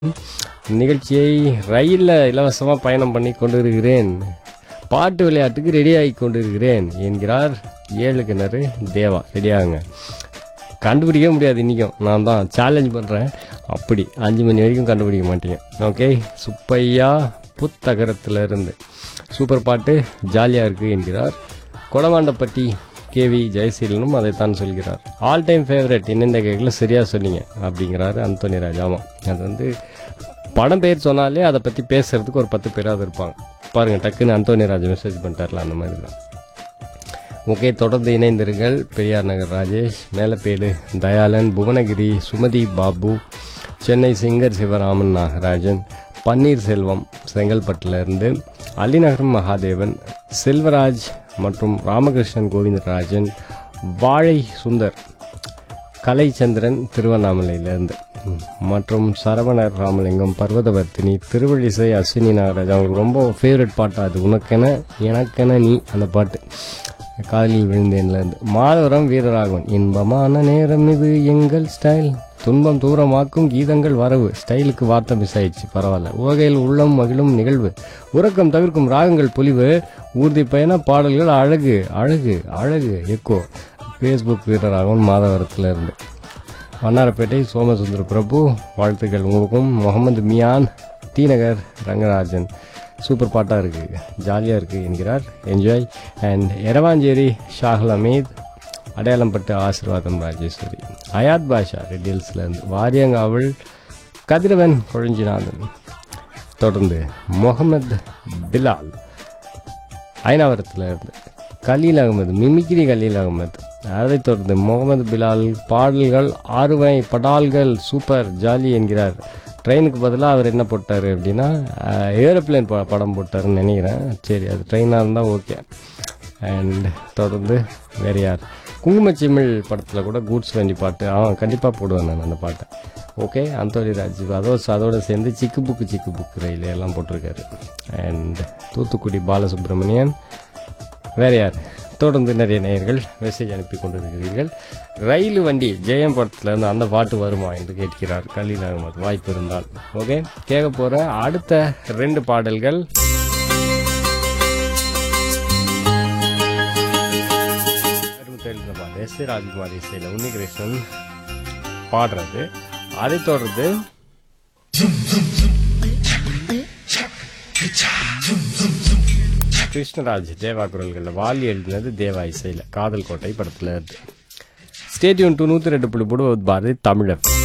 நிகழ்ச்சியை ரயிலில் இலவசமாக பயணம் பண்ணி கொண்டிருக்கிறேன் பாட்டு விளையாட்டுக்கு ரெடியாகி கொண்டிருக்கிறேன் என்கிறார் ஏழு கிணறு தேவா ரெடியாகுங்க கண்டுபிடிக்க முடியாது இன்றைக்கும் நான் தான் சேலஞ்ச் பண்ணுறேன் அப்படி அஞ்சு மணி வரைக்கும் கண்டுபிடிக்க மாட்டீங்க ஓகே சுப்பையா புத்தகரத்துல இருந்து சூப்பர் பாட்டு ஜாலியாக இருக்குது என்கிறார் கொடமாண்டப்பட்டி கேவி ஜெயசீலனும் அதைத்தான் சொல்கிறார் ஆல் டைம் ஃபேவரட் என்னென்ன கேட்கல சரியாக சொன்னீங்க அப்படிங்கிறாரு அந்தோனி ராஜ் ஆமாம் அது வந்து படம் பேர் சொன்னாலே அதை பற்றி பேசுறதுக்கு ஒரு பத்து பேராவது இருப்பாங்க பாருங்கள் டக்குன்னு அந்தோனி ராஜ் மெசேஜ் பண்ணிட்டார்ல அந்த மாதிரி தான் ஓகே தொடர்ந்து இணைந்திருங்கள் பெரியார் நகர் ராஜேஷ் மேலப்பேடு தயாளன் புவனகிரி சுமதி பாபு சென்னை சிங்கர் சிவராமன் நாகராஜன் பன்னீர்செல்வம் செங்கல்பட்டுல இருந்து அலிநகரம் மகாதேவன் செல்வராஜ் மற்றும் ராமகிருஷ்ணன் கோவிந்தராஜன் வாழை சுந்தர் கலைச்சந்திரன் திருவண்ணாமலையிலேருந்து மற்றும் சரவணர் ராமலிங்கம் பர்வதவர்த்தினி திருவள்ளிசை அஸ்வினி நாகராஜ் அவங்களுக்கு ரொம்ப ஃபேவரட் பாட்டு அது உனக்கென எனக்கென நீ அந்த பாட்டு காதலில் விழுந்தேன்லேருந்து மாதவரம் வீரராகவன் இன்பமான நேரம் இது எங்கள் ஸ்டைல் துன்பம் தூரமாக்கும் கீதங்கள் வரவு ஸ்டைலுக்கு வார்த்தை மிஸ் ஆயிடுச்சு பரவாயில்ல உவகையில் உள்ளம் மகிழும் நிகழ்வு உறக்கம் தவிர்க்கும் ராகங்கள் பொலிவு ஊர்தி பயண பாடல்கள் அழகு அழகு அழகு எக்கோ ஃபேஸ்புக் வீரராகவன் மாதவரத்தில் இருந்து வண்ணாரப்பேட்டை சோமசுந்தர பிரபு வாழ்த்துக்கள் உங்களுக்கும் முகமது மியான் டி நகர் ரங்கராஜன் சூப்பர் பாட்டாக இருக்குது ஜாலியாக இருக்குது என்கிறார் என்ஜாய் அண்ட் எரவாஞ்சேரி ஷாகுல் அமீத் அடையாளம்பட்டு ஆசீர்வாதம் ராஜேஸ்வரி அயாத் பாஷா ரெட்டியல்ஸ்லேருந்து வாரியங்காவல் கதிரவன் கொழிஞ்சிநாதன் தொடர்ந்து முகமது பிலால் ஐநாவரத்தில் இருந்து கலீல் அகமது மிமிக்ரி கலீல் அகமது அதைத் தொடர்ந்து முகமது பிலால் பாடல்கள் ஆறுவை படால்கள் சூப்பர் ஜாலி என்கிறார் ட்ரெயினுக்கு பதிலாக அவர் என்ன போட்டார் அப்படின்னா ஏரோப்ளேன் படம் போட்டாருன்னு நினைக்கிறேன் சரி அது ட்ரெயினாக இருந்தால் ஓகே அண்ட் தொடர்ந்து வேறு யார் குங்குமச்சிமிழ் படத்தில் கூட கூட்ஸ் வண்டி பாட்டு அவன் கண்டிப்பாக போடுவேன் நான் அந்த பாட்டை ஓகே அந்தோனி ராஜ் அதோ அதோட சேர்ந்து சிக்கு புக்கு சிக்கு புக்கு ரயில் எல்லாம் போட்டிருக்காரு அண்ட் தூத்துக்குடி பாலசுப்ரமணியன் வேற யார் தொடர்ந்து நிறைய நேயர்கள் மெசேஜ் அனுப்பி கொண்டிருக்கிறீர்கள் ரயில் வண்டி ஜெயம் படத்துல இருந்து அந்த பாட்டு வருமா என்று கேட்கிறார் கலீல் அகமது வாய்ப்பு இருந்தால் ஓகே கேட்க போற அடுத்த ரெண்டு பாடல்கள் எஸ் ஏ ராஜ்குமார் இசையில் உன்னிகிருஷ்ணன் பாடுறது அதைத் தொடர்ந்து கிருஷ்ணராஜ் தேவா குரல்களில் வாலி எழுதினது தேவா இசையில் காதல் கோட்டை படத்தில் இருந்து ஸ்டேடியம் டூ நூற்றி ரெண்டு புள்ளி போடுவது பாரதி தமிழர்